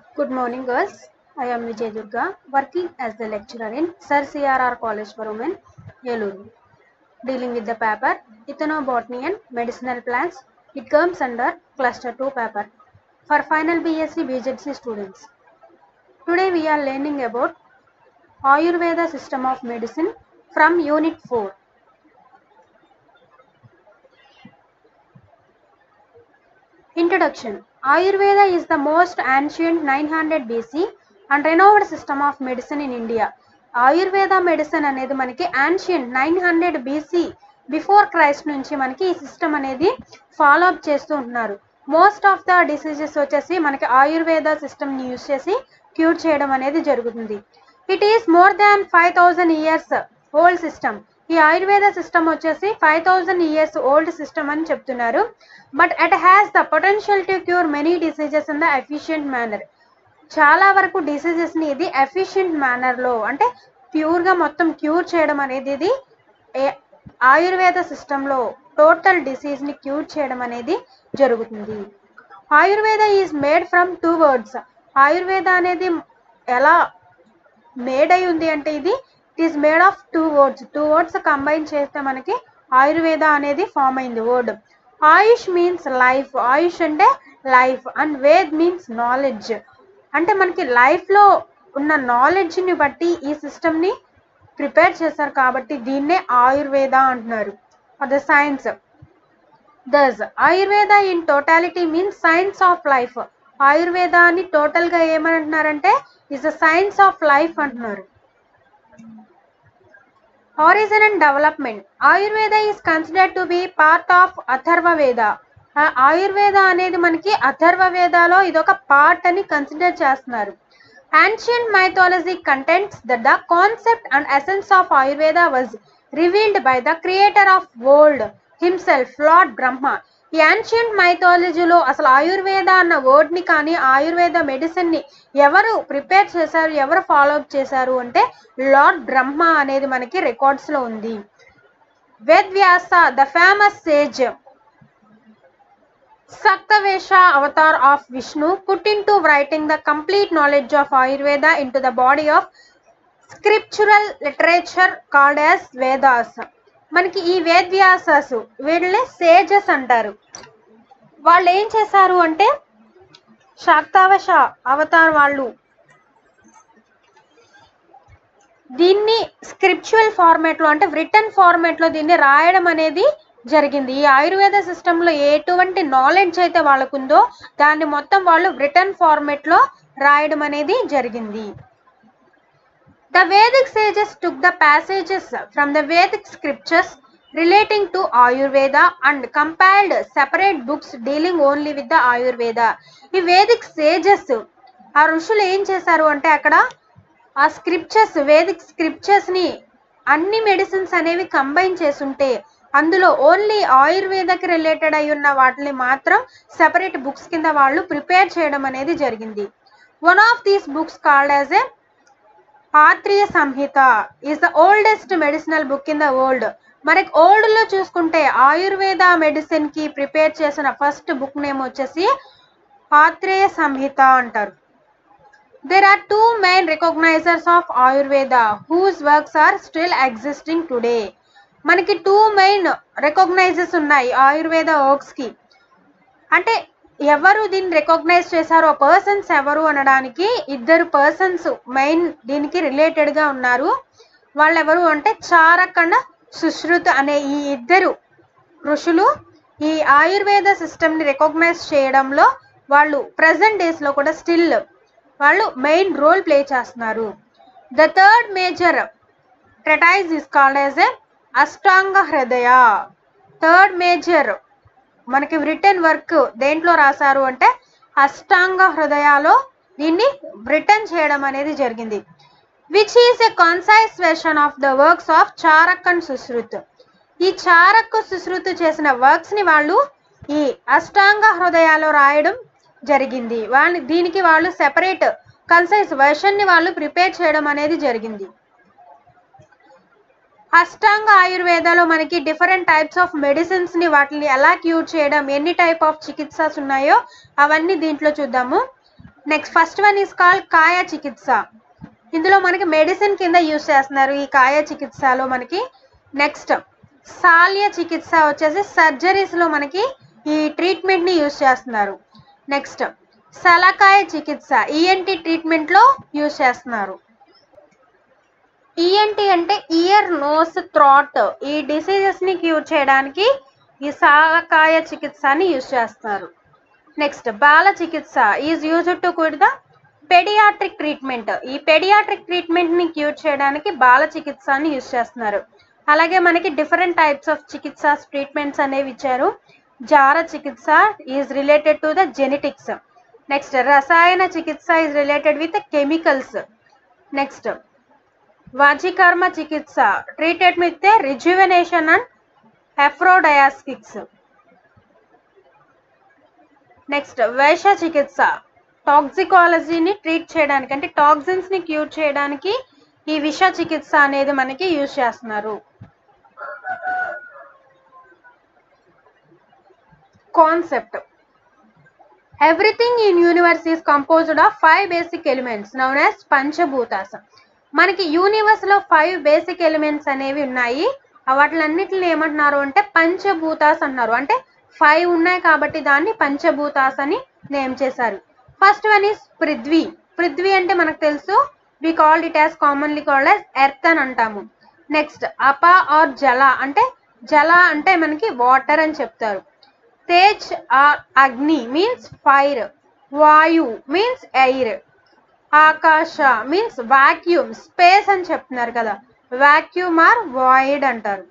Good morning, girls. I am Vijay Durga, working as the lecturer in Sir CRR College for Women, Yeluru. Dealing with the paper Ethnobotany and Medicinal Plants. It comes under Cluster 2 paper for final BSc BJC students. Today we are learning about Ayurveda system of medicine from Unit 4. Introduction Ayurveda is the most ancient 900 BC and renowned system of medicine in India. Ayurveda medicine అనేది మనకి ancient nine hundred BC before Christ నుంచి మనకి ఈ system అనేది follow up చేస్తూ ఉంటున్నారు most of the diseases వచ్చేసి మనకి ఆయుర్వేద సిస్టమ్ని యూజ్ చేసి క్యూర్ చేయడం అనేది జరుగుతుంది it is more than five thousand years old system ఈ ఆయుర్వేద సిస్టమ్ వచ్చేసి five thousand years old system అని చెప్తున్నారు but at has the potential to cure many diseases in the efficient manner చాలా వరకు డిసీజెస్ని ఇది ఎఫిషియంట్ మేనర్లో అంటే ప్యూర్గా మొత్తం క్యూర్ చేయడం అనేది ఇది ఏ- ఆయుర్వేద సిస్టంలో టోటల్ డిసీజ్ని క్యూర్ చేయడం అనేది జరుగుతుంది Ayurveda is made from two words Ayurveda అనేది ఎలా మేడ్ అయి ఉంది అంటే ఇది it is made of two words two words combine చేస్తే మనకి ఆయుర్వేద అనేది ఫామ్ అయింది word Ayush means life Ayush అంటే life and Ved means knowledge అంటే మనకి లైఫ్లో ఉన్న నాలెడ్జ్ని బట్టి ఈ సిస్టమ్ని ప్రిపేర్ చేశారు కాబట్టి దీన్నే ఆయుర్వేద అంటున్నారు the science thus Ayurveda in totality means science of life Ayurveda అని టోటల్గా ఏమని అంటున్నారంటే is the science of life అంటున్నారు origin and development Ayurveda is considered to be part of Atharva Veda ఆ ఆయుర్వేద అనేది మనకి అథర్వ వేదాలో ఇదొక పార్ట్ అని కన్సిడర్ చేస్తున్నారు ancient mythology contends that the concept and essence of ayurveda was revealed by the creator of world himself lord brahma ఈ ancient మైథాలజీలో అసలు ఆయుర్వేద అన్న వర్డ్ని కానీ ఆయుర్వేద మెడిసిన్ని ఎవరు ప్రిపేర్ చేశారు ఎవరు ఫాలో అప్ చేశారు అంటే లార్డ్ బ్రహ్మ అనేది మనకి రికార్డ్స్లో ఉంది Vedvyasa the famous sage Saktavesha avatar of Vishnu put into writing the complete knowledge of Ayurveda into the body of scriptural literature called as Vedas. మనకి ఈ వేద్వ్యాసాసు వీళ్ళని సేజెస్ అంటారు వాళ్ళు ఏం చేశారు అంటే శాక్తావశ అవతార్ వాళ్ళు దీన్ని స్క్రిప్చువల్ ఫార్మేట్లో అంటే రిటర్న్ ఫార్మేట్లో దీన్ని రాయడం అనేది జరిగింది ఈ ఆయుర్వేద సిస్టంలో ఎటువంటి నాలెడ్జ్ అయితే వాళ్ళకుందో దాన్ని మొత్తం వాళ్ళు రిటర్న్ ఫార్మేట్లో రాయడం అనేది జరిగింది the Vedic sages took the passages from the Vedic scriptures relating to Ayurveda and compiled separate books dealing only with the Ayurveda ఈ వేదిక్ సేజెస్ ఆ ఋషులు ఏం చేశారు అంటే అక్కడ ఆ స్క్రిప్చర్స్ వేదిక్ స్క్రిప్చర్స్ని అన్ని మెడిసిన్స్ అనేవి కంబైన్ చేసుంటే అందులో ఓన్లీ ఆయుర్వేదకి రిలేటెడ్ అయి ఉన్న వాటిని మాత్రం సెపరేట్ బుక్స్ కింద వాళ్ళు ప్రిపేర్ చేయడం అనేది జరిగింది one of these books called as a Atreya Samhita is the oldest medicinal book in the world మనకి ఓల్డ్ లో చూసుకుంటే ఆయుర్వేద మెడిసిన్ కి ప్రిపేర్ చేసిన ఫస్ట్ బుక్ నేమ్ వచ్చేసి ఆత్రేయ సంహిత అంటారు There are two main recognizers of Ayurveda whose works are still existing today. మనకి two main recognises ఉన్నాయి ఆయుర్వేద వర్క్స్కి అంటే ఎవరు దీన్ని రికగ్నైజ్ చేశారో పర్సన్స్ ఎవరు అనడానికి ఇద్దరు పర్సన్స్ మెయిన్ దీనికి రిలేటెడ్గా ఉన్నారు వాళ్ళు ఎవరు అంటే చారకండ సుశ్రుత్ అనే ఈ ఇద్దరు ఋషులు ఈ ఆయుర్వేద సిస్టమ్ని రికగ్నైజ్ చేయడంలో వాళ్ళు ప్రజెంట్ డేస్లో కూడా స్టిల్ వాళ్ళు మెయిన్ రోల్ ప్లే చేస్తున్నారు the third major treatise is called as a Ashtanga Hridaya third major మనకి రిటర్న్ వర్క్ దేంట్లో రాశారు అంటే అష్టాంగ హృదయాలో దీన్ని రిటర్న్ చేయడం అనేది జరిగింది which is a concise version of the works of Charak and Sushrut ఈ చారక్ సుశ్రుత్ చేసిన వర్క్స్ ని వాళ్ళు ఈ అష్టాంగ హృదయాలో రాయడం జరిగింది వాళ్ళ దీనికి వాళ్ళు సెపరేట్ కన్సైజ్ వెర్షన్ ని వాళ్ళు ప్రిపేర్ చేయడం అనేది జరిగింది అష్టాంగ ఆయుర్వేదాలో మనకి డిఫరెంట్ టైప్స్ ఆఫ్ మెడిసిన్స్ ని వాటిని ఎలా క్యూర్ చేయడం ఎన్ని టైప్ ఆఫ్ చికిత్సస్ ఉన్నాయో అవన్నీ దీంట్లో చూద్దాము next first one is called Kaya Chikitsa ఇందులో మనకి మెడిసిన్ కింద యూస్ చేస్తున్నారు ఈ కాయ చికిత్సలో మనకి నెక్స్ట్ సాల్య చికిత్స వచ్చేసి సర్జరీస్లో మనకి ఈ ట్రీట్మెంట్ని యూస్ చేస్తున్నారు నెక్స్ట్ సలకాయ చికిత్స ఈఎన్టీ ట్రీట్మెంట్లో యూస్ చేస్తున్నారు ఈఎన్టీ అంటే ఇయర్ నోస్ థ్రాట్ ఈ డిసీజెస్ని క్యూర్ చేయడానికి ఈ సలకాయ చికిత్సని యూస్ చేస్తారు next Bala Chikitsa is used to cure the paediatric treatment ఈ పెడియాట్రిక్ ట్రీట్మెంట్ని క్యూర్ చేయడానికి బాల చికిత్సని యూస్ చేస్తున్నారు అలాగే మనకి different types of Chikitsa treatments అనేవి ఇచ్చారు Jara Chikitsa is related to the genetics next Rasayana Chikitsa is related with chemicals next Vajikarma Chikitsa treated with rejuvenation and aphrodisiacs next Vaisha Chikitsa టాక్సికాలజీని ట్రీట్ చేయడానికి అంటే టాక్సిన్స్ ని క్యూర్ చేయడానికి ఈ విష చికిత్స అనేది మనకి యూజ్ చేస్తున్నారు concept everything in universe is composed of five basic elements known as panchabhutas మనకి యూనివర్స్ లో ఫైవ్ బేసిక్ ఎలిమెంట్స్ అనేవి ఉన్నాయి వాటిలన్నిటిని ఏమంటున్నారు అంటే పంచభూతాస్ అంటున్నారు అంటే ఫైవ్ ఉన్నాయి కాబట్టి దాన్ని పంచభూతాస్ అని నేమ్ చేశారు ఫస్ట్ వన్ ఈస్ పృథ్వీ పృథ్వీ అంటే మనకు తెలుసు we called it as commonly called as earth అని అంటాము నెక్స్ట్ అప ఆర్ జల అంటే జల అంటే మనకి వాటర్ అని చెప్తారు tej or agni means fire vayu means air akasha means vacuum space అని చెప్తున్నారు కదా వాక్యూమ్ ఆర్ వాయిడ్ అంటారు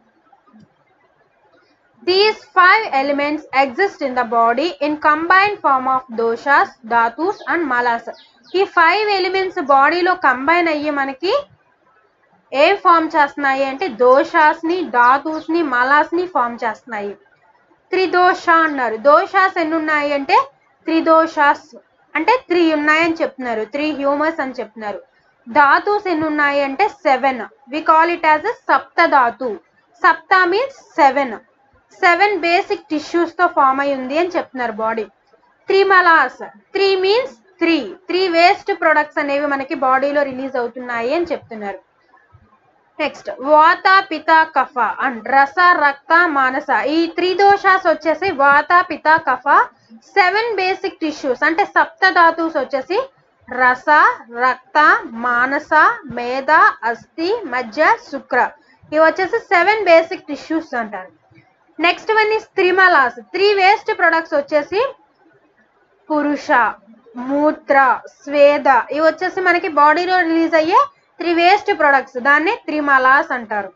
these five elements exist in the body in combine form of doshas dhatus and malas ఈ ఫైవ్ ఎలిమెంట్స్ బాడీలో కంబైన్ అయ్యి మనకి ఏం ఫామ్ చేస్తున్నాయి అంటే దోషాస్ ని ధాతుస్ ని మలాస్ ని ఫామ్ చేస్తున్నాయి త్రిదోష అన్నారు దోషాస్ ఎన్ని ఉన్నాయి అంటే త్రిదోషాస్ అంటే త్రీ ఉన్నాయని చెప్తున్నారు త్రీ హ్యూమర్స్ అని చెప్తున్నారు ధాతుస్ ఎన్ని ఉన్నాయి అంటే seven we call it as sapta dhatu sapta means seven seven basic tissues తో ఫామ్ అయి ఉంది అని చెప్తున్నారు body three malas three means three three waste products అనేవి మనకి బాడీలో రిలీజ్ అవుతున్నాయి అని చెప్తున్నారు నెక్స్ట్ వాత పిత కఫ అండ్ రస రక్త మానస ఈ త్రీ దోషాస్ వచ్చేసి vata pitta కఫ seven basic tissues అంటే సప్త ధాతుస్ వచ్చేసి రస రక్త మానస మేధ అస్థి మజ్జ శుక్ర ఇవి వచ్చేసి సెవెన్ బేసిక్ టిష్యూస్ అంటారు next one is trimalas three waste products వచ్చేసి పురుష మూత్ర స్వేద ఇవి వచ్చేసి మనకి బాడీలో రిలీజ్ అయ్యే త్రీ వేస్ట్ ప్రొడక్ట్స్ దాన్ని త్రిమలాస్ అంటారు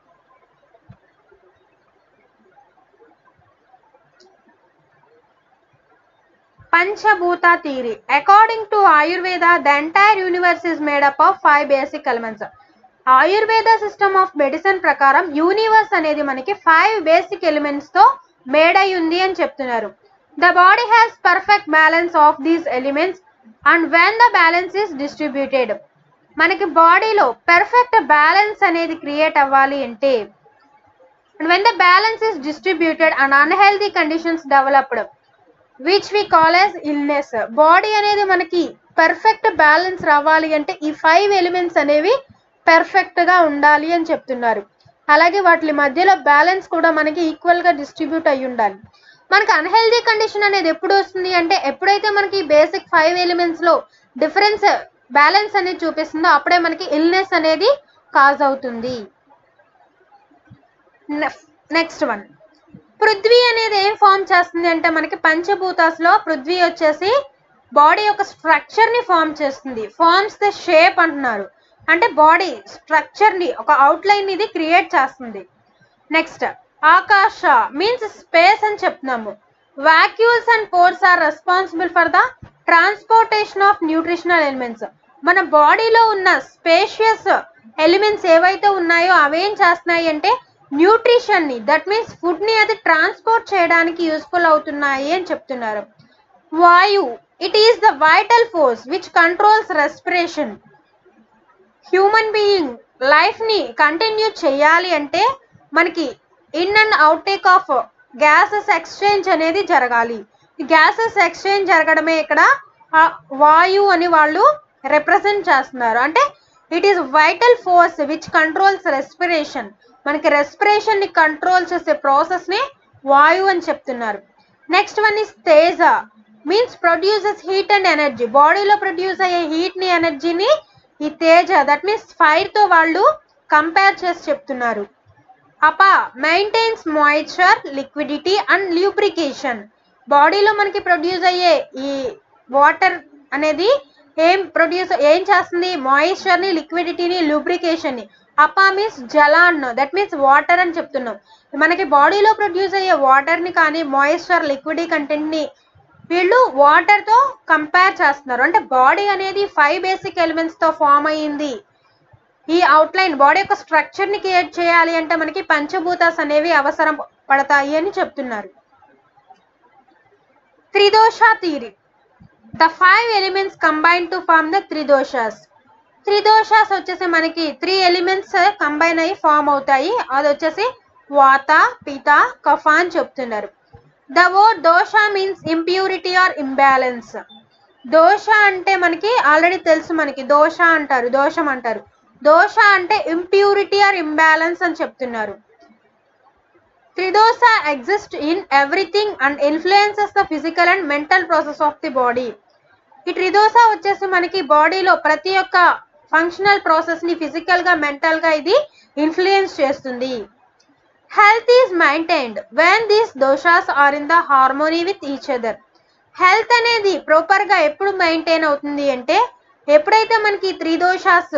panchabhuta theory according to Ayurveda the entire universe is made up of five basic elements Ayurveda system of medicine ప్రకారం యూనివర్స్ అనేది మనకి ఫైవ్ బేసిక్ ఎలిమెంట్స్ తో మేడ్ అయి ఉంది అని చెప్తున్నారు the body has perfect balance of these elements and when the balance is distributed మనకి బాడీలో పెర్ఫెక్ట్ బ్యాలెన్స్ అనేది క్రియేట్ అవ్వాలి అంటే and when the balance is distributed and unhealthy conditions developed which we call as illness body అనేది మనకి perfect balance రావాలి అంటే ఈ ఫైవ్ ఎలిమెంట్స్ అనేవి పర్ఫెక్ట్ గా ఉండాలి అని చెప్తున్నారు అలాగే వాటి మధ్యలో బ్యాలెన్స్ కూడా మనకి ఈక్వల్ గా డిస్ట్రిబ్యూట్ అయి ఉండాలి మనకి అన్హెల్దీ కండిషన్ అనేది ఎప్పుడు వస్తుంది అంటే ఎప్పుడైతే మనకి బేసిక్ ఫైవ్ ఎలిమెంట్స్ లో డిఫరెన్స్ బ్యాలెన్స్ అనేది చూపిస్తుందో అప్పుడే మనకి ఇల్నెస్ అనేది కాజ్ అవుతుంది నెక్స్ట్ వన్ పృథ్వీ అనేది ఏం ఫామ్ చేస్తుంది అంటే మనకి పంచభూతాస్ లో పృథ్వీ వచ్చేసి బాడీ యొక్క స్ట్రక్చర్ ని ఫామ్ చేస్తుంది ఫార్మ్స్ ద షేప్ అంటున్నారు అంటే బాడీ స్ట్రక్చర్ ని ఒక అవుట్ లైన్ ఇది క్రియేట్ చేస్తుంది నెక్స్ట్ ఆకాశ మీన్స్ స్పేస్ అని చెప్తున్నాము vacuoles and pores are responsible for the transportation of nutritional elements మన బాడీలో ఉన్న స్పేషియస్ ఎలిమెంట్స్ ఏవైతే ఉన్నాయో అవేం చేస్తున్నాయి అంటే న్యూట్రిషన్ ని దట్ మీన్స్ ఫుడ్ ని అది ట్రాన్స్పోర్ట్ చేయడానికి యూస్ఫుల్ అవుతున్నాయి అని చెప్తున్నారు vayu it is the vital force which controls respiration human being life ని కంటిన్యూ చేయాలి అంటే మనకి in and outtake of gases exchange అనేది జరగాలి గ్యాసెస్ ఎక్స్చేంజ్ జరగడమే ఇక్కడ ఆ వాయు అని వాళ్ళు రిప్రజెంట్ చేస్తున్నారు అంటే it is vital force which controls respiration మనకి రెస్పిరేషన్ ని కంట్రోల్ చేసే ప్రాసెస్ ని వాయు అని చెప్తున్నారు next one is teja means produces heat and energy బాడీలో ప్రొడ్యూస్ అయ్యే హీట్ ని ఎనర్జీని ఈ తేజ దట్ మీన్స్ ఫైర్ తో వాళ్ళు కంపేర్ చేసి చెప్తున్నారు apa maintains moisture liquidity and lubrication బాడీలో మనకి ప్రొడ్యూస్ అయ్యే ఈ వాటర్ అనేది ఏం ప్రొడ్యూస్ ఏం చేస్తుంది మాయిశ్చర్ ని లిక్విడిటీని లూబ్రికేషన్ ని అపా మీన్స్ జలాన్ దట్ మీన్స్ వాటర్ అని చెప్తున్నాం మనకి బాడీలో ప్రొడ్యూస్ అయ్యే వాటర్ ని కానీ మాయిశ్చర్ లిక్విడ్ కంటెంట్ ని వీళ్ళు వాటర్ తో కంపేర్ చేస్తున్నారు అంటే బాడీ అనేది ఫైవ్ బేసిక్ ఎలిమెంట్స్ తో ఫామ్ అయ్యింది ఈ అవుట్లైన్ బాడీ యొక్క స్ట్రక్చర్ ని క్రియేట్ చేయాలి అంటే మనకి పంచభూతాస్ అనేవి అవసరం పడతాయి అని చెప్తున్నారు tridosha theory the five elements combine to form the tridoshas tridoshas వచ్చేసి మనకి త్రీ ఎలిమెంట్స్ కంబైన్ అయ్యి ఫామ్ అవుతాయి అది వచ్చేసి వాత పిత కఫ అని చెప్తున్నారు the word dosha means impurity or imbalance dosha అంటే మనకి ఆల్రెడీ తెలుసు మనకి దోష అంటారు దోషం అంటారు దోష అంటే ఇంప్యూరిటీ ఆర్ ఇంబ్యాలెన్స్ అని చెప్తున్నారు tridosha exist in everything and influences the physical and mental process of the body ఈ త్రిదోష వచ్చేసి మనకి బాడీలో ప్రతి ఒక్క ఫంక్షనల్ ప్రాసెస్ ని ఫిజికల్ గా మెంటల్ గా ఇది ఇన్ఫ్లుయెన్స్ చేస్తుంది health is maintained when these doshas are in the harmony with each other health అనేది ప్రాపర్ గా ఎప్పుడు మెయింటైన్ అవుతుంది అంటే ఎప్పుడైతే మనకి త్రీ దోషాస్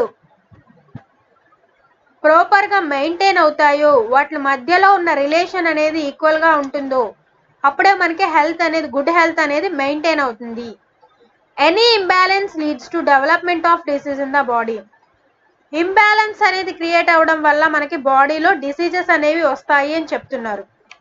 ప్రాపర్ గా మెయింటైన్ అవుతాయో వాటి మధ్యలో ఉన్న రిలేషన్ అనేది ఈక్వల్ గా ఉంటుందో అప్పుడే మనకి హెల్త్ అనేది గుడ్ హెల్త్ అనేది మెయింటైన్ అవుతుంది any imbalance leads to development of disease in the body imbalance అనేది క్రియేట్ అవ్వడం వల్ల మనకి బాడీలో డిసీజెస్ అనేవి వస్తాయి అని చెప్తున్నారు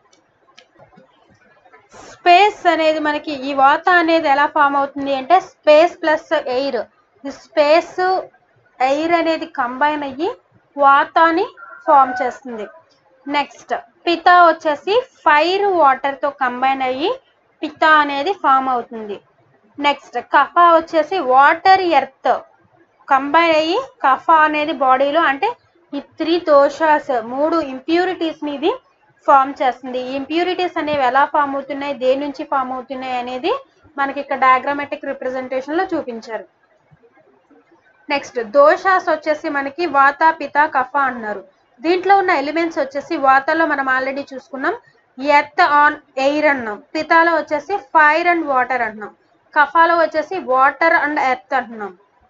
స్పేస్ అనేది మనకి ఈ వాత అనేది ఎలా ఫామ్ అవుతుంది అంటే స్పేస్ ప్లస్ ఎయిర్ ఈ స్పేస్ ఎయిర్ అనేది కంబైన్ అయ్యి వాతాని ఫామ్ చేస్తుంది నెక్స్ట్ పిత వచ్చేసి ఫైర్ వాటర్ తో కంబైన్ అయ్యి పిత అనేది ఫామ్ అవుతుంది నెక్స్ట్ కఫ వచ్చేసి వాటర్ ఎర్త్ కంబైన్ అయ్యి కఫ అనేది బాడీలో అంటే ఈ త్రీ దోషాస్ మూడు ఇంప్యూరిటీస్ ని ఇది ఫామ్ చేస్తుంది ఈ ఇంప్యూరిటీస్ అనేవి ఎలా ఫామ్ అవుతున్నాయి దేని నుంచి ఫామ్ అవుతున్నాయి అనేది మనకి ఇక్కడ డయాగ్రామెటిక్ రిప్రజెంటేషన్ లో చూపించారు నెక్స్ట్ దోషాస్ వచ్చేసి మనకి వాత పిత కఫ అన్నారు దీంట్లో ఉన్న ఎలిమెంట్స్ వచ్చేసి వాతాలో మనం ఆల్రెడీ చూసుకున్నాం ఎర్త్ ఆన్ ఎయిర్ అన్నాం పితాలో వచ్చేసి ఫైర్ అండ్ వాటర్ అంటున్నాం కఫాలో వచ్చేసి వాటర్ అండ్ ఎర్త్ అంటున్నాం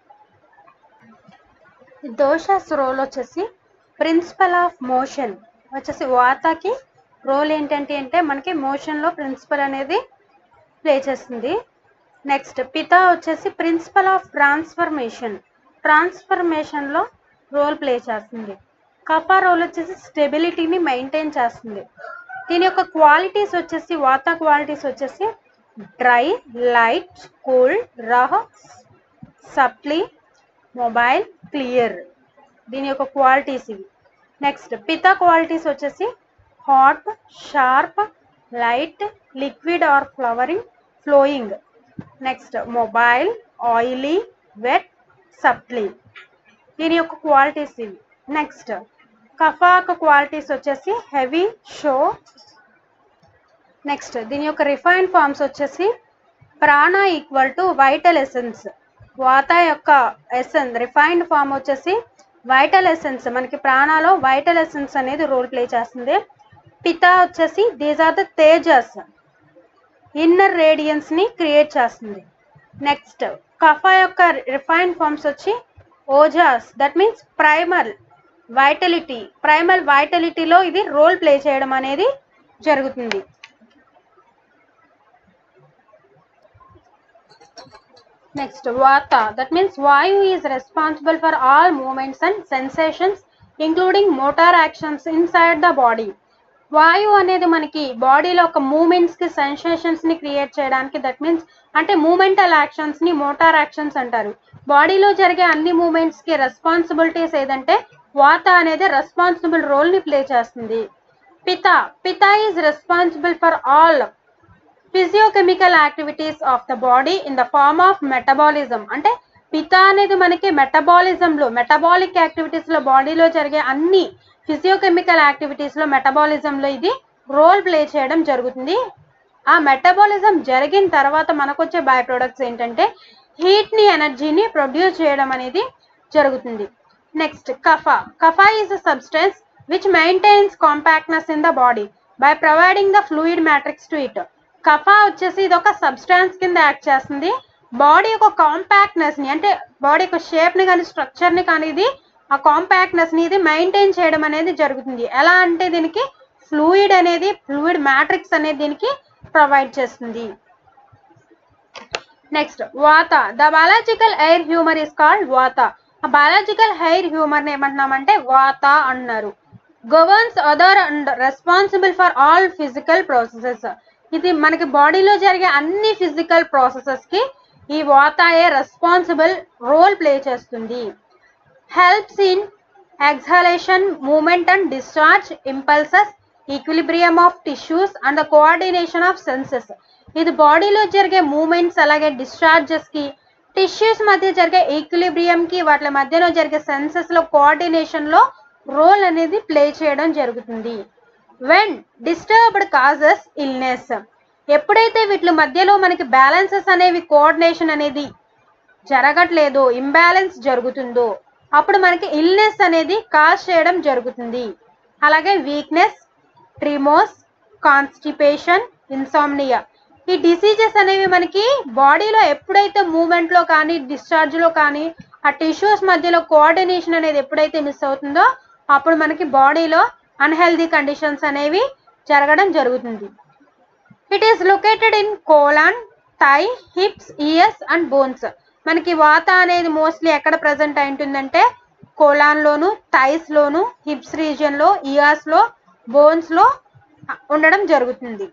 దోషాస్ రోల్ వచ్చేసి ప్రిన్సిపల్ ఆఫ్ మోషన్ వచ్చేసి వాతాకి రోల్ ఏంటంటే అంటే మనకి మోషన్లో ప్రిన్సిపల్ అనేది ప్లే చేస్తుంది నెక్స్ట్ పిత వచ్చేసి ప్రిన్సిపల్ ఆఫ్ ట్రాన్స్ఫర్మేషన్ ట్రాన్స్ఫర్మేషన్లో రోల్ ప్లే చేస్తుంది కఫా రోల్ వచ్చేసి స్టెబిలిటీని మెయింటైన్ చేస్తుంది దీని యొక్క క్వాలిటీస్ వచ్చేసి వాత క్వాలిటీస్ వచ్చేసి dry light cool rough supple mobile clear దీని యొక్క క్వాలిటీస్ ఇవి నెక్స్ట్ పిత క్వాలిటీస్ వచ్చేసి hot sharp light liquid or flavoring flowing next mobile oily wet supple దీని యొక్క క్వాలిటీస్ ఇవి నెక్స్ట్ కఫాక క్వాలిటీస్ వచ్చేసి హెవీ షో నెక్స్ట్ దీని యొక్క రిఫైన్డ్ ఫార్మ్స్ వచ్చేసి ప్రాణ equal to vital essence vata యొక్క ఎసెన్స్ రిఫైన్డ్ ఫామ్ వచ్చేసి వైటల్ ఎసెన్స్ మనకి ప్రాణాలో వైటల్ ఎసెన్స్ అనేది రోల్ ప్లే చేస్తుంది పిత వచ్చేసి these are the tejas inner radiance ని క్రియేట్ చేస్తుంది నెక్స్ట్ కఫా యొక్క రిఫైన్డ్ ఫార్మ్స్ వచ్చి ojas that means primal vitality primal వైటలిటీలో ఇది రోల్ ప్లే చేయడం అనేది జరుగుతుంది next vata that means vayu is responsible for all movements and sensations including motor actions inside the body vayu అనేది మనకి బాడీలో ఒక మూమెంట్స్ కి సెన్సేషన్స్ ని క్రియేట్ చేయడానికి దట్ మీన్స్ అంటే మూమెంటల్ యాక్షన్స్ ని మోటార్ యాక్షన్స్ అంటారు బాడీలో జరిగే అన్ని మూమెంట్స్ కి రెస్పాన్సిబిలిటీస్ ఏదంటే వాత అనేది రెస్పాన్సిబుల్ రోల్ ని ప్లే చేస్తుంది pitta pitta is responsible for all physiochemical activities of the body in the form of metabolism అంటే పిత అనేది మనకి మెటబాలిజంలో మెటబాలిక్ యాక్టివిటీస్లో బాడీలో జరిగే అన్ని ఫిజియోకెమికల్ యాక్టివిటీస్లో మెటబాలిజంలో ఇది రోల్ ప్లే చేయడం జరుగుతుంది ఆ మెటబాలిజం జరిగిన తర్వాత మనకు వచ్చే బై ప్రొడక్ట్స్ ఏంటంటే హీట్ని ఎనర్జీని ప్రొడ్యూస్ చేయడం అనేది జరుగుతుంది next kapha kapha is a substance which maintains compactness in the body by providing the fluid matrix to it kapha వచ్చేసి ఇది ఒక సబ్స్టాన్స్ కింద యాక్ట్ చేస్తుంది బాడీ యొక్క కాంపాక్ట్నెస్ ని అంటే బాడీ యొక్క షేప్ ని కానీ స్ట్రక్చర్ ని కానీ ఇది ఆ కాంపాక్ట్నెస్ ని ఇది మెయింటైన్ చేయడం అనేది జరుగుతుంది ఎలా అంటే దీనికి ఫ్లూయిడ్ అనేది ఫ్లూయిడ్ మ్యాట్రిక్స్ అనేది దీనికి ప్రొవైడ్ చేస్తుంది next vata the biological air humour is called vata ఆ బయాలజికల్ హెయిర్ హ్యూమర్ ఏమంటున్నామంటే వాత అన్నారు governs other and responsible for all physical processes ఇది మనకి బాడీలో జరిగే అన్ని ఫిజికల్ ప్రాసెసెస్ కి ఈ వాతాయే రెస్పాన్సిబుల్ రోల్ ప్లే చేస్తుంది helps in exhalation, movement and discharge, impulses, equilibrium of tissues and the coordination of senses. ఇది బాడీలో జరిగే మూమెంట్స్ అలాగే డిశ్చార్జెస్ కి టిష్యూస్ మధ్య జరిగే ఈక్విలిబ్రియం కి వాటి మధ్యలో జరిగే సెన్సెస్ లో కోఆర్డినేషన్ లో రోల్ అనేది ప్లే చేయడం జరుగుతుంది వెన్ డిస్టర్బ్డ్ కాజెస్ ఇల్నెస్ ఎప్పుడైతే వీటి మధ్యలో మనకి బ్యాలెన్సెస్ అనేవి కోఆర్డినేషన్ అనేది జరగట్లేదో ఇంబ్యాలెన్స్ జరుగుతుందో అప్పుడు మనకి ఇల్నెస్ అనేది కాజ్ చేయడం జరుగుతుంది అలాగే వీక్నెస్ ట్రిమోస్ కాన్స్టిపేషన్ ఇన్సామ్నియా ఈ డిసీజెస్ అనేవి మనకి బాడీలో ఎప్పుడైతే మూమెంట్ లో కానీ డిశ్చార్జ్ లో కానీ ఆ టిష్యూస్ మధ్యలో కోఆర్డినేషన్ అనేది ఎప్పుడైతే మిస్ అవుతుందో అప్పుడు మనకి బాడీలో అన్హెల్దీ కండిషన్స్ అనేవి జరగడం జరుగుతుంది it is located in colon thigh hips ears and bones మనకి వాత అనేది మోస్ట్లీ ఎక్కడ ప్రజెంట్ అయి ఉంటుందంటే కోలాన్ లోను థైస్ లోను హిప్స్ రీజియన్ లో ఇయర్స్ లో బోన్స్ లో ఉండడం జరుగుతుంది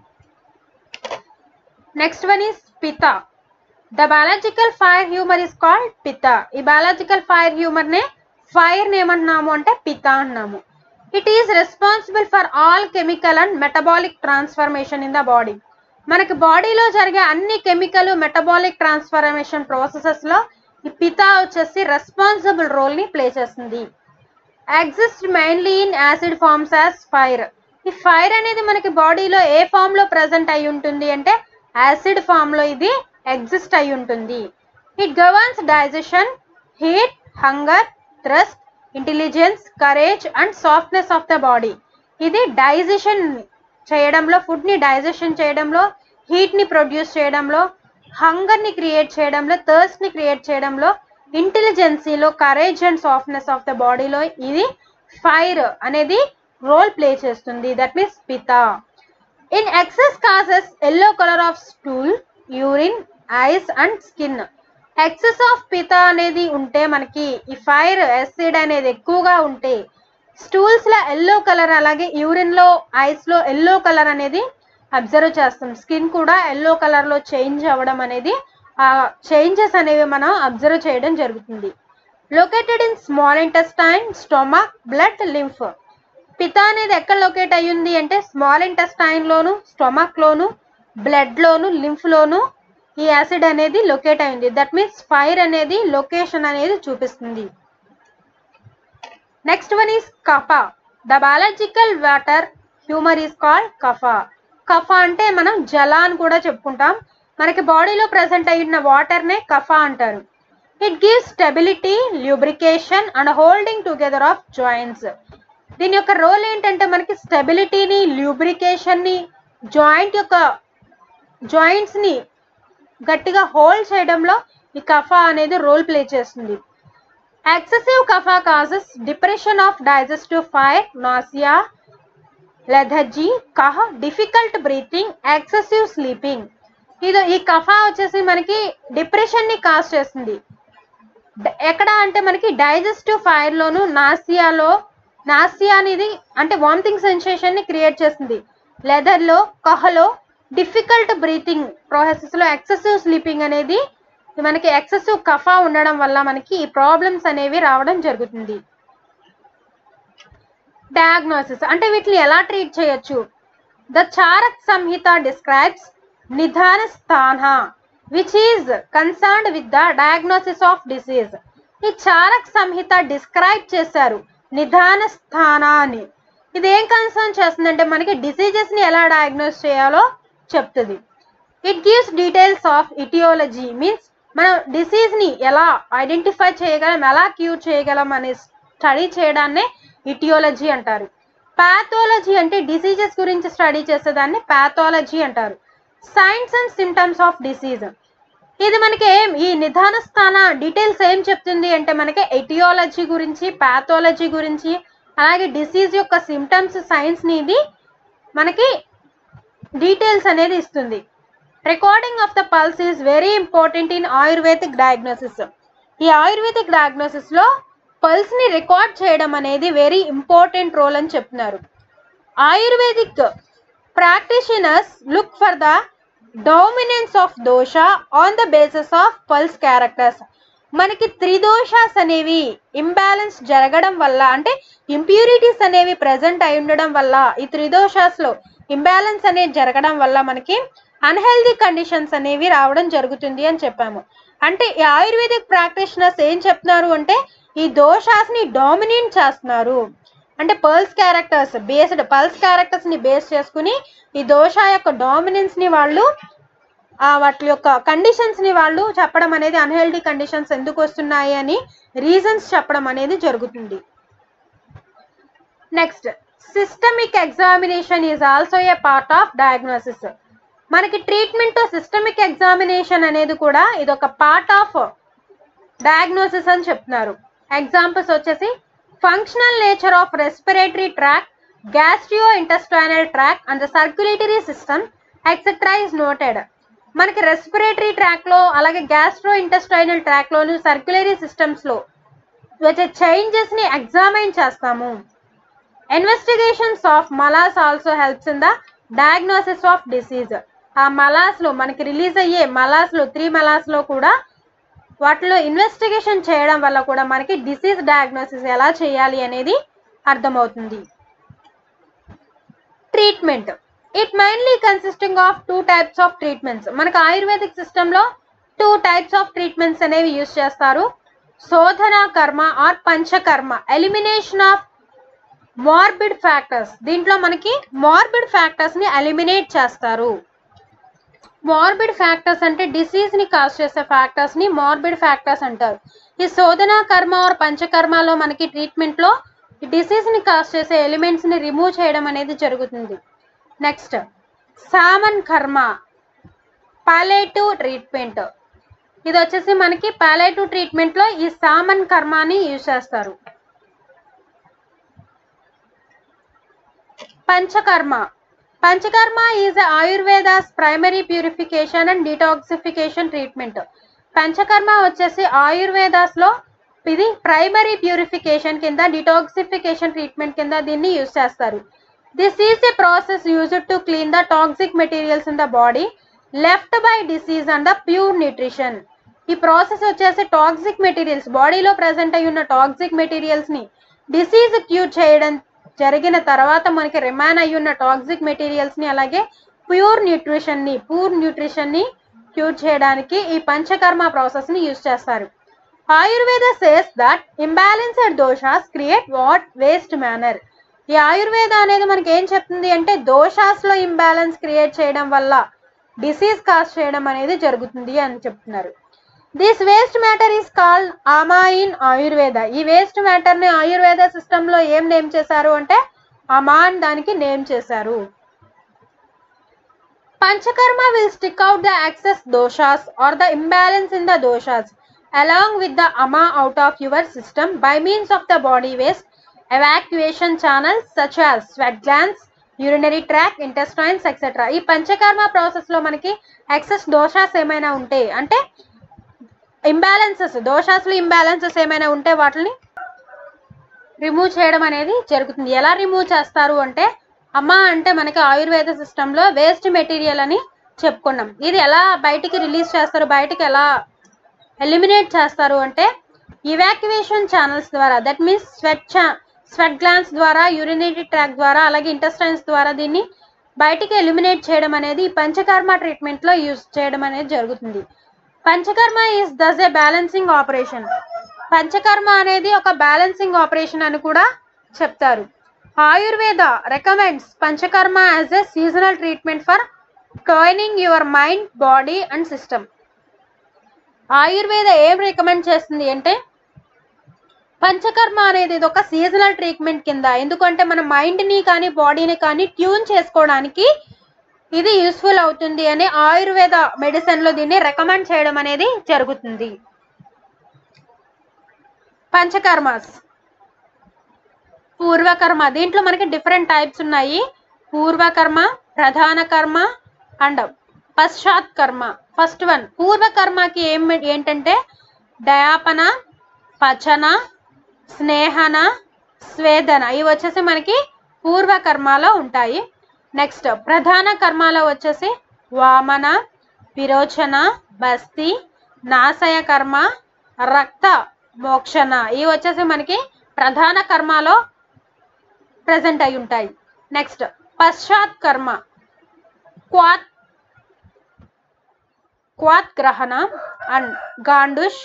next one is pitta the biological fire humour is called pitta ఈ బయాలజికల్ ఫైర్ హ్యూమర్ నే ఫైర్ ఏమంటున్నాము అంటే పిత అన్నాము it is responsible for all chemical and metabolic transformation in the body మనకి బాడీలో జరిగే అన్ని కెమికల్ మెటబాలిక్ ట్రాన్స్ఫర్మేషన్ ప్రాసెసెస్ లో ఈ పితా వచ్చేసి రెస్పాన్సిబుల్ రోల్ ని ప్లే చేస్తుంది exist mainly in acid forms as fire ఈ ఫైర్ అనేది మనకి బాడీలో ఏ ఫామ్ లో ప్రజెంట్ అయి ఉంటుంది అంటే యాసిడ్ ఫామ్ లో ఇది ఎగ్జిస్ట్ అయి ఉంటుంది it governs digestion heat hunger thrust intelligence courage and softness of the body ఇది డైజెషన్ చేయడంలో ఫుడ్ ని డైజెషన్ చేయడంలో హీట్ ని ప్రొడ్యూస్ చేయడంలో హంగర్ ని క్రియేట్ చేయడంలో థర్స్ట్ ని క్రియేట్ చేయడంలో ఇంటెలిజెన్సీలో courage and softness of the బాడీలో ఇది ఫైర్ అనేది రోల్ ప్లే చేస్తుంది that means pitta in excess causes yellow colour of stool urine eyes and skin excess of pitta అనేది ఉంటే మనకి ఈ ఫైర్ యాసిడ్ అనేది ఎక్కువగా ఉంటే స్టూల్స్ లో ఎల్లో కలర్ అలాగే యూరిన్ లో ఐస్ లో ఎల్లో కలర్ అనేది అబ్జర్వ్ చేస్తాం స్కిన్ కూడా ఎల్లో కలర్ లో చేంజ్ అవ్వడం అనేది ఆ చేంజెస్ అనేవి మనం అబ్జర్వ్ చేయడం జరుగుతుంది located in small intestine stomach blood lymph pitta అనేది ఎక్కడ లొకేట్ అయ్యింది అంటే స్మాల్ ఇంటెస్టైన్ లోను స్టొమక్ లోను బ్లడ్ లోను లింఫ్ లోను ఈ యాసిడ్ అనేది లొకేట్ అయింది దట్ మీన్స్ ఫైర్ అనేది లొకేషన్ అనేది చూపిస్తుంది next one is kapha the biological water humour is called kapha kapha అంటే మనం జల అని కూడా చెప్పుకుంటాం మనకి బాడీలో ప్రెసెంట్ అయిన వాటర్ నే కఫా అంటారు it gives stability lubrication and holding together of joints దీని యొక్క రోల్ ఏంటంటే మనకి స్టెబిలిటీని ల్యూబ్రికేషన్ ని జాయింట్ యొక్క జాయింట్స్ ని గట్టిగా హోల్డ్ చేయడంలో ఈ కఫా అనేది రోల్ ప్లే చేస్తుంది excessive kapha causes depression of digestive fire nausea lethargy cough difficult breathing excessive sleeping ఇది ఈ కఫా వచ్చేసి మనకి డిప్రెషన్ ని కాజ్ చేస్తుంది డ- ఎక్కడ అంటే మనకి డైజెస్టివ్ ఫైర్ లోను నాసియాలో నాసియా అనేది అంటే వామిటింగ్ సెన్సేషన్ ని క్రియేట్ చేస్తుంది లెదర్ లో కహలో డిఫికల్ట్ బ్రీతింగ్ ప్రాసెసెస్ లో ఎక్సెసివ్ స్లీపింగ్ అనేది మనకి ఎక్సెసివ్ కఫా ఉండడం వల్ల మనకి ఈ ప్రాబ్లమ్స్ అనేవి రావడం జరుగుతుంది డయాగ్నోసిస్ అంటే వీటిని ఎలా ట్రీట్ చేయొచ్చు the చారక్ Samhita describes Nidana Sthana which is concerned with the diagnosis of disease ఈ చారక్ సంహిత డిస్క్రైబ్ చేశారు నిధాన స్థాన అని ఇది ఏం కన్సర్న్ చేస్తుందంటే మనకి డిసీజెస్ ని ఎలా డయాగ్నోస్ చేయాలో చెప్తుంది it gives details of etiology means మనం డిసీజ్ ని ఎలా ఐడెంటిఫై చేయగలం ఎలా క్యూర్ చేయగలం అనే స్టడీ చేయడాన్నే ఇటియాలజీ అంటారు పాథాలజీ అంటే డిసీజెస్ గురించి స్టడీ చేసేదాన్ని పాథాలజీ అంటారు science and symptoms of disease ఇది మనకి ఏం ఈ నిదాన స్థాన డీటెయిల్స్ ఏం చెప్తుంది అంటే మనకి ఎటియాలజీ గురించి పాథాలజీ గురించి అలాగే డిసీజ్ యొక్క సిమ్టమ్స్ సైన్స్ ని ఇది మనకి డీటెయిల్స్ అనేది ఇస్తుంది recording of the pulse is very important in Ayurvedic diagnosis ఈ ఆయుర్వేదిక్ డయాగ్నోసిస్ లో పల్స్ ని రికార్డ్ చేయడం అనేది వెరీ ఇంపార్టెంట్ రోల్ అని చెప్తున్నారు Ayurvedic practitioners look for the dominance of dosha on the basis of pulse characters మనకి త్రిదోషాస్ అనేవి ఇంబ్యాలెన్స్ జరగడం వల్ల అంటే ఇంప్యూరిటీస్ అనేవి ప్రజెంట్ అయి ఉండడం వల్ల ఈ త్రిదోషాస్ లో ఇంబ్యాలెన్స్ అనేది జరగడం వల్ల మనకి అన్హెల్దీ కండిషన్స్ అనేవి రావడం జరుగుతుంది అని చెప్పాము అంటే ఈ ఆయుర్వేదిక్ ప్రాక్టీషనర్స్ ఏం చెప్తున్నారు అంటే ఈ దోషాస్ ని డామినేట్ చేస్తున్నారు అంటే pulse characters based pulse characters ని బేస్ చేసుకుని ఈ దోష యొక్క డామినెన్స్ ని వాళ్ళు ఆ వాటి యొక్క కండిషన్స్ ని వాళ్ళు చెప్పడం అనేది అన్హెల్దీ కండిషన్స్ ఎందుకు వస్తున్నాయి అని రీజన్స్ చెప్పడం అనేది జరుగుతుంది next systemic examination is also a part of diagnosis మనకి ట్రీట్మెంట్ సిస్టమిక్ ఎగ్జామినేషన్ అనేది కూడా ఇది ఒక పార్ట్ ఆఫ్ డయాగ్నోసిస్ అని చెప్తున్నారు ఎగ్జాంపుల్స్ వచ్చేసి functional nature of respiratory tract gastro intestinal tract and circulatory system etcetera is noted మనకి రెస్పిరేటరీ ట్రాక్ లో అలాగే గ్యాస్ట్రో ఇంటెస్టైనల్ ట్రాక్ లోను సర్క్యులరీ సిస్టమ్స్ లో వచ్చే చేంజెస్ ని ఎగ్జామైన్ చేస్తాము investigations of malas also helps in the diagnosis of disease ఆ మలాస్ లో మనకి రిలీజ్ అయ్యే మలాస్ లో త్రీ మలాస్ లో కూడా వాటిలో ఇన్వెస్టిగేషన్ చేయడం వల్ల కూడా మనకి డిసీజ్ డయాగ్నోసిస్ ఎలా చేయాలి అనేది అర్థమవుతుంది treatment it mainly consisting of two types of treatments మనకు ఆయుర్వేదిక్ సిస్టంలో టూ టైప్స్ ఆఫ్ ట్రీట్మెంట్స్ అనేవి యూజ్ చేస్తారు shodhana karma or panchakarma elimination of morbid factors దీంట్లో మనకి మార్బిడ్ ఫ్యాక్టర్స్ ని ఎలిమినేట్ చేస్తారు మార్బిడ్ ఫ్యాక్టర్స్ అంటే డిసీజ్ ని కాజ్ చేసే ఫ్యాక్టర్స్ ని మార్బిడ్ ఫ్యాక్టర్స్ అంటారు ఈ శోధన కర్మ ఆర్ పంచకర్మలో మనకి ట్రీట్మెంట్ లో డిసీజ్ ని కాజ్ చేసే ఎలిమెంట్స్ ని రిమూవ్ చేయడం అనేది జరుగుతుంది నెక్స్ట్ సామన్ కర్మ పాలేటివ్ ట్రీట్మెంట్ ఇది వచ్చేసి మనకి పాలేటివ్ ట్రీట్మెంట్ లో ఈ సామన్ కర్మాని యూజ్ చేస్తారు panchakarma panchakarma is Ayurveda's primary purification and detoxification treatment panchakarma వచ్చేసి ఆయుర్వేదాస్ లో ఇది ప్రైమరీ ప్యూరిఫికేషన్ కింద డిటాక్సిఫికేషన్ ట్రీట్మెంట్ కింద దీన్ని యూజ్ చేస్తారు this is a process used to clean the toxic materials in the body left by disease and the pure nutrition ఈ process వచ్చేసి toxic materials బాడీలో ప్రజెంట్ అయి ఉన్న టాక్సిక్ మెటీరియల్స్ ని డిసీజ్ క్యూర్ చేయడం జరిగిన తర్వాత మనకి రిమైన్ అయి ఉన్న టాక్సిక్ మెటీరియల్స్ ని అలాగే ప్యూర్ న్యూట్రిషన్ ని పూర్ న్యూట్రిషన్ ని క్యూర్ చేయడానికి ఈ పంచకర్మ ప్రాసెస్ ని యూజ్ చేస్తారు Ayurveda says that imbalanced doshas create what waste manner ఈ ఆయుర్వేద అనేది మనకి ఏం చెప్తుంది అంటే దోషాస్ లో ఇంబ్యాలెన్స్ క్రియేట్ చేయడం వల్ల డిసీజ్ కాజ్ చేయడం అనేది జరుగుతుంది అని చెప్తున్నారు this waste matter is called ama in Ayurveda ఈ వేస్ట్ మ్యాటర్ ని ఆయుర్వేద సిస్టమ్ లో ఏం నేమ్ చేశారు అంటే అమా అని దానికి నేమ్ చేశారు panchakarma will stick out the excess doshas or the imbalance in the doshas along with the ama out of your system by means of the body waste evacuation channels such as sweat glands urinary tract intestines etc ఈ panchakarma process లో మనకి excess దోషాస్ ఏమైనా ఉంటే అంటే imbalances దోషాస్లో imbalances ఏమైనా ఉంటే వాటిని remove చేయడం అనేది జరుగుతుంది ఎలా రిమూవ్ చేస్తారు అంటే అమ్మ అంటే మనకి ఆయుర్వేద సిస్టంలో వేస్ట్ మెటీరియల్ అని చెప్పుకున్నాం ఇది ఎలా బయటికి రిలీజ్ చేస్తారు బయటికి ఎలా ఎలిమినేట్ చేస్తారు అంటే ఇవాక్యువేషన్ ఛానల్స్ ద్వారా that means sweat sweat glands ద్వారా యూరినరీ ట్రాక్ ద్వారా అలాగే ఇంటెస్టైన్స్ ద్వారా దీన్ని బయటికి ఎలిమినేట్ చేయడం అనేది ఈ పంచకర్మ ట్రీట్మెంట్లో యూజ్ చేయడం అనేది జరుగుతుంది panchakarma is thus a balancing operation panchakarma అనేది ఒక బ్యాలెన్సింగ్ ఆపరేషన్ అని కూడా చెప్తారు Ayurveda recommends panchakarma as a seasonal treatment for toning your mind body and system Ayurveda ఏం రికమెండ్ చేస్తుంది అంటే పంచకర్మ అనేది ఇది ఒక సీజనల్ ట్రీట్మెంట్ కింద ఎందుకంటే మన మైండ్ని కానీ బాడీని కానీ ట్యూన్ చేసుకోవడానికి ఇది యూస్ఫుల్ అవుతుంది అని ఆయుర్వేద మెడిసిన్లో దీన్ని రికమెండ్ చేయడం అనేది జరుగుతుంది పంచకర్మాస్ పూర్వకర్మ దీంట్లో మనకి డిఫరెంట్ టైప్స్ ఉన్నాయి పూర్వకర్మ ప్రధాన కర్మ అండ్ పశ్చాత్ కర్మ ఫస్ట్ వన్ పూర్వకర్మకి ఏం ఏంటంటే డయాపన పచన స్నేహన స్వేదన ఇవి వచ్చేసి మనకి పూర్వకర్మలో ఉంటాయి నెక్స్ట్ ప్రధాన కర్మలో వచ్చేసి వామన విరోచన బస్తి నాశయ కర్మ రక్త మోక్షణ ఇవి వచ్చేసి మనకి ప్రధాన కర్మలో ప్రజెంట్ అయి ఉంటాయి నెక్స్ట్ పశ్చాత్ కర్మ క్వాత్ క్వాత్ గ్రహణ అండ్ గాండుష్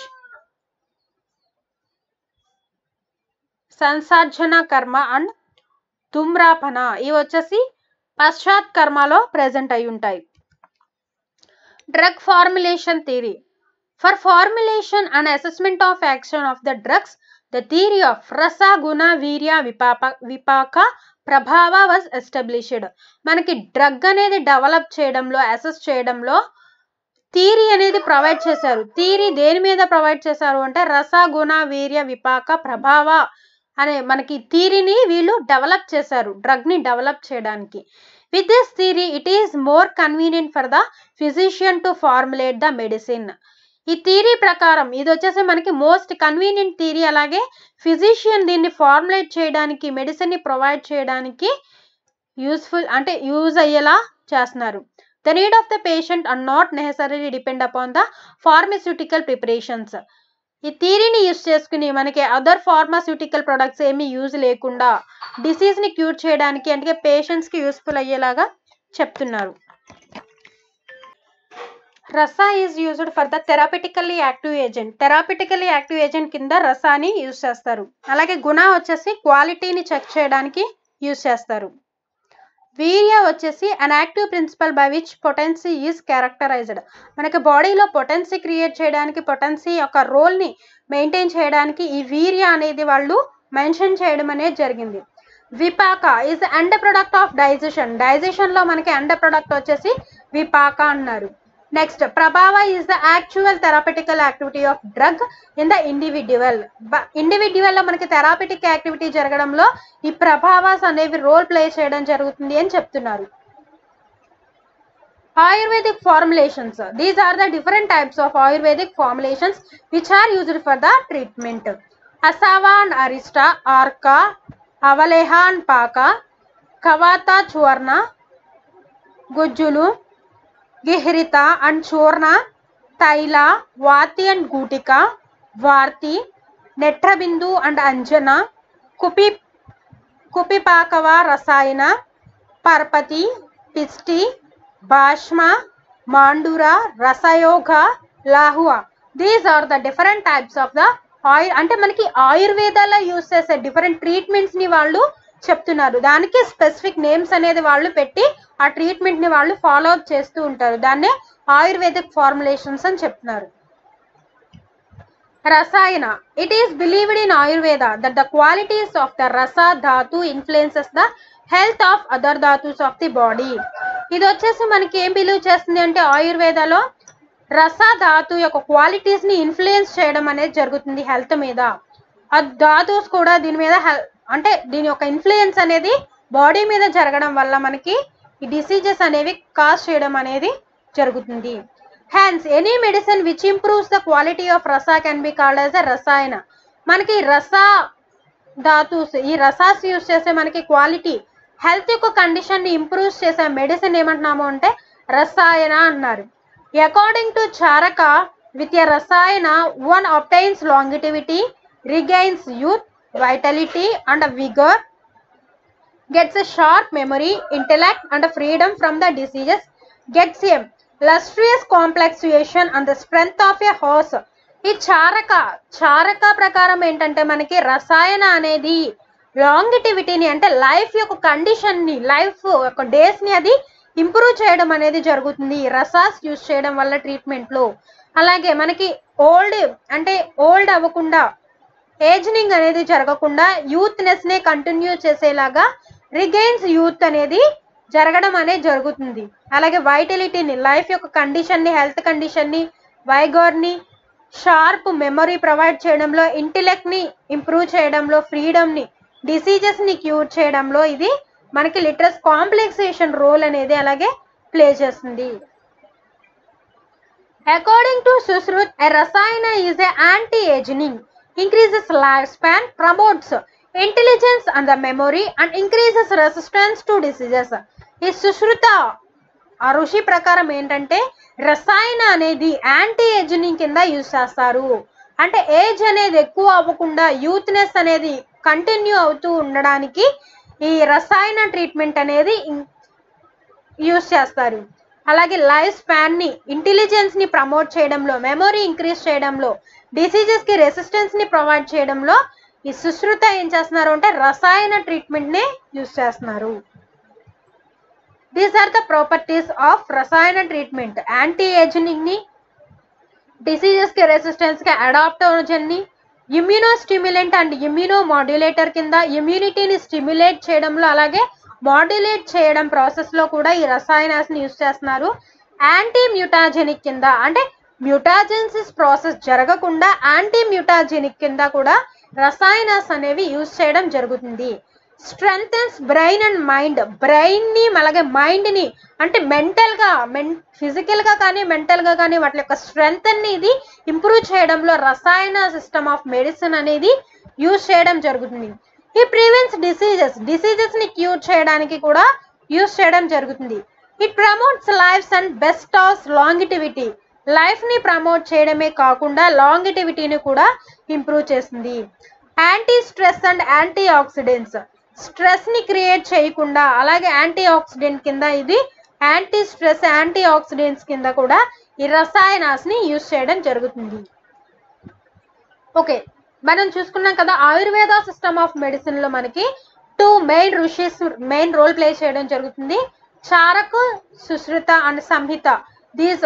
సంసార్జన కర్మ అండ్ ధూమ్రాపన ఇవి వచ్చేసి పశ్చాత్ కర్మలో ప్రజెంట్ అయి ఉంటాయి drug formulation theory for formulation and assessment of action of the drugs the theory of rasa guna virya విపాప విపాక ప్రభావ వాజ్ ఎస్టాబ్లిష్డ్ మనకి డ్రగ్ అనేది డెవలప్ చేయడంలో అసెస్ చేయడంలో థీరీ అనేది ప్రొవైడ్ చేశారు థీరీ దేని మీద ప్రొవైడ్ చేశారు అంటే రస గుణ వీర్య విపాక ప్రభావ అనే మనకి థీరీని వీళ్ళు డెవలప్ చేశారు డ్రగ్ని డెవలప్ చేయడానికి with this theory it is more convenient for the physician to formulate the medicine ఈ థీరీ ప్రకారం ఇది వచ్చేసి మనకి మోస్ట్ కన్వీనియంట్ థీరీ అలాగే ఫిజిషియన్ దీన్ని ఫార్ములేట్ చేయడానికి మెడిసిన్ని ప్రొవైడ్ చేయడానికి యూస్ఫుల్ అంటే యూజ్ అయ్యేలా చేస్తున్నారు the need of the patient are not necessary depend upon the pharmaceutical preparations ఈ థీరీని యూజ్ చేసుకుని మనకి అదర్ ఫార్మాస్యూటికల్ ప్రొడక్ట్స్ ఏమీ యూజ్ లేకుండా డిసీజ్ని క్యూర్ చేయడానికి అంటే పేషెంట్స్కి యూస్ఫుల్ అయ్యేలాగా చెప్తున్నారు rasa is used for the therapeutically active agent therapeutically active agent కింద రసాని యూజ్ చేస్తారు అలాగే గుణ వచ్చేసి క్వాలిటీని చెక్ చేయడానికి యూజ్ చేస్తారు వీర్య వచ్చేసి an active principle by which potency is characterized మనకి బాడీలో పొటెన్సీ క్రియేట్ చేయడానికి పొటెన్సీ యొక్క రోల్ని మెయింటైన్ చేయడానికి ఈ వీర్య అనేది వాళ్ళు మెన్షన్ చేయడం అనేది జరిగింది vipaka is end product of digestion డైజెషన్లో మనకి ఎండ్ ప్రొడక్ట్ వచ్చేసి విపాక అన్నారు next prabhava is the actual therapeutical activity of drug in the individual ఇండివిడ్యువల్లో మనకి థెరాపెటిక్ యాక్టివిటీ జరగడంలో ఈ ప్రభావాస్ అనేవి రోల్ ప్లే చేయడం జరుగుతుంది అని చెప్తున్నారు Ayurvedic formulations these are the different types of Ayurvedic formulations which are used for the treatment asava and arishta arka అవలేహాన్ పాక కవాత చూర్ణ గుజ్జులు గిహ్రిత and churna taila vati and gutika varti netrabindu and anjana కుపి కుపిపాకవ రసాయన పర్పతి పిస్టి భాష్మ మాండుర రసయోగ లాహువ these are the different types of the ఆయుర్ అంటే మనకి ఆయుర్వేదాలో యూస్ చేసే డిఫరెంట్ ట్రీట్మెంట్స్ని వాళ్ళు చెప్తున్నారు దానికి స్పెసిఫిక్ నేమ్స్ అనేది వాళ్ళు పెట్టి ఆ ట్రీట్మెంట్ని వాళ్ళు ఫాలో అప్ చేస్తూ ఉంటారు దాన్నే ఆయుర్వేదిక్ ఫార్ములేషన్స్ అని చెప్తున్నారు rasayana it is believed in Ayurveda that the qualities of the rasa dhatu influences the health of other dhatus of the body ఇది వచ్చేసి మనకి ఏం బిలీవ్ చేస్తుంది అంటే ఆయుర్వేదలో రస ధాతు యొక్క క్వాలిటీస్ ని ఇన్ఫ్లుయెన్స్ చేయడం అనేది జరుగుతుంది హెల్త్ మీద ఆ ధాతుస్ కూడా దీని మీద హెల్ అంటే దీని యొక్క ఇన్ఫ్లుయెన్స్ అనేది బాడీ మీద జరగడం వల్ల మనకి ఈ డిసీజెస్ అనేవి కాజ్ చేయడం అనేది జరుగుతుంది hence any medicine which improves the quality of rasa can be called as a rasayana మనకి రస ధాతుస్ ఈ రసాస్ యూస్ చేసే మనకి క్వాలిటీ హెల్త్ యొక్క కండిషన్ని ఇంప్రూవ్ చేసే మెడిసిన్ ఏమంటున్నాము అంటే రసాయన అన్నారు according to Charaka with a rasayana one obtains longevity regains youth vitality and vigour gets a sharp memory intellect and freedom from the diseases gets a lustrous complexion and the strength of a horse ఈ చారక చారక ప్రకారం ఏంటంటే మనకి రసాయన అనేది లాంగిటివిటీని అంటే life యొక్క condition ని life యొక్క డేస్ ని అది ఇంప్రూవ్ చేయడం అనేది జరుగుతుంది ఈ రసాస్ యూస్ చేయడం వల్ల ట్రీట్మెంట్ లో అలాగే మనకి ఓల్డ్ అంటే ఓల్డ్ అవ్వకుండా ఏజ్నింగ్ అనేది జరగకుండా యూత్నెస్ నే కంటిన్యూ చేసేలాగా రిగైన్స్ యూత్ అనేది జరగడం అనేది జరుగుతుంది అలాగే వైటలిటీని లైఫ్ యొక్క కండిషన్ ని హెల్త్ కండిషన్ ని వైగోర్ ని షార్ప్ మెమరీ ప్రొవైడ్ చేయడంలో ఇంటెలెక్ట్ ని ఇంప్రూవ్ చేయడంలో ఫ్రీడమ్ ని డిసీజెస్ ని క్యూర్ చేయడంలో ఇది మనకి లిటరస్ కాంప్లెక్సేషన్ రోల్ అనేది అలాగే ప్లే చేస్తుంది according to Sushruta a rasayana is a anti ageing increases life span promotes intelligence and the memory and increases resistance to diseases ఈ సుశ్రుత ఆ ఋషి ప్రకారం ఏంటంటే రసాయన అనేది యాంటీ ఏజింగ్ కింద యూజ్ చేస్తారు అంటే ఏజ్ అనేది ఎక్కువ అవ్వకుండా యూత్నెస్ అనేది కంటిన్యూ అవుతూ ఉండడానికి ఈ రసాయన ట్రీట్మెంట్ అనేది యూజ్ చేస్తారు అలాగే లైఫ్ స్పాన్ ని ఇంటెలిజెన్స్ ని ప్రమోట్ చేయడంలో మెమొరీ ఇంక్రీజ్ చేయడంలో డిసీజెస్ కి రెసిస్టెన్స్ ని ప్రొవైడ్ చేయడంలో ఈ సుశ్రుత ఏం చేస్తున్నారు అంటే రసాయన ట్రీట్మెంట్ నే యూజ్ చేస్తున్నారు these are the properties of rasayana treatment anti ageing ని డిసీజెస్ కి రెసిస్టెన్స్ కి అడాప్టోజన్ ని immuno stimulant and immuno modulator కింద ఇమ్యూనిటీని స్టిమ్యులేట్ చేయడంలో అలాగే మాడ్యులేట్ చేయడం ప్రాసెస్ లో కూడా ఈ రసాయనాస్ ని యూజ్ చేస్తున్నారు యాంటీ మ్యూటాజెనిక్ కింద అంటే మ్యూటాజెన్సిస్ ప్రాసెస్ జరగకుండా యాంటీ మ్యూటాజెనిక్ కింద కూడా రసాయనాస్ అనేవి యూజ్ చేయడం జరుగుతుంది strengthens brain and mind brain ని అలాగే మైండ్ ని అంటే మెంటల్ గా మెన్ ఫిజికల్ గా కానీ మెంటల్ గా కానీ వాటి యొక్క స్ట్రెంగ్త్ ని ఇది ఇంప్రూవ్ చేయడంలో రసాయన సిస్టమ్ ఆఫ్ మెడిసిన్ అనేది యూజ్ చేయడం జరుగుతుంది ఈ ప్రివెన్స్ డిసీజెస్ డిసీజెస్ ని క్యూర్ చేయడానికి కూడా యూజ్ చేయడం జరుగుతుంది it promotes life's and best of longevity life ని ప్రమోట్ చేయడమే కాకుండా లాంగిటివిటీని కూడా ఇంప్రూవ్ చేస్తుంది anti stress and anti oxidants stress ని క్రియేట్ చేయకుండా అలాగే యాంటీ ఆక్సిడెంట్ కింద ఇది యాంటీ స్ట్రెస్ యాంటీ ఆక్సిడెంట్స్ కింద కూడా ఈ రసాయనాస్ ని యూజ్ చేయడం జరుగుతుంది ఓకే మనం చూసుకున్నాం కదా ఆయుర్వేద సిస్టమ్ ఆఫ్ మెడిసిన్ లో మనకి two main rishis main role play చేయడం జరుగుతుంది చారకు సుశ్రుత అండ్ సంహిత దీస్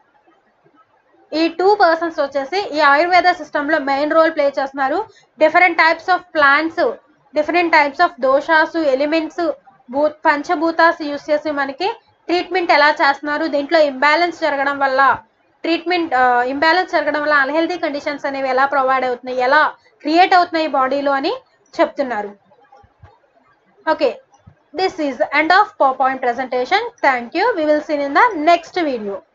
ఈ టూ పర్సన్స్ వచ్చేసి ఈ ఆయుర్వేద సిస్టమ్ లో మెయిన్ రోల్ ప్లే చేస్తున్నారు different types of plants different types of doshas elements భూ పంచభూతాస్ యూస్ చేసి మనకి ట్రీట్మెంట్ ఎలా చేస్తున్నారు దీంట్లో ఇంబ్యాలెన్స్ జరగడం వల్ల ట్రీట్మెంట్ ఇంబ్యాలెన్స్ జరగడం వల్ల అన్హెల్తీ కండిషన్స్ అనేవి ఎలా ప్రొవైడ్ అవుతున్నాయి ఎలా క్రియేట్ అవుతున్నాయి బాడీలో అని చెప్తున్నారు okay this is end of PowerPoint presentation thank you we will seen in the next video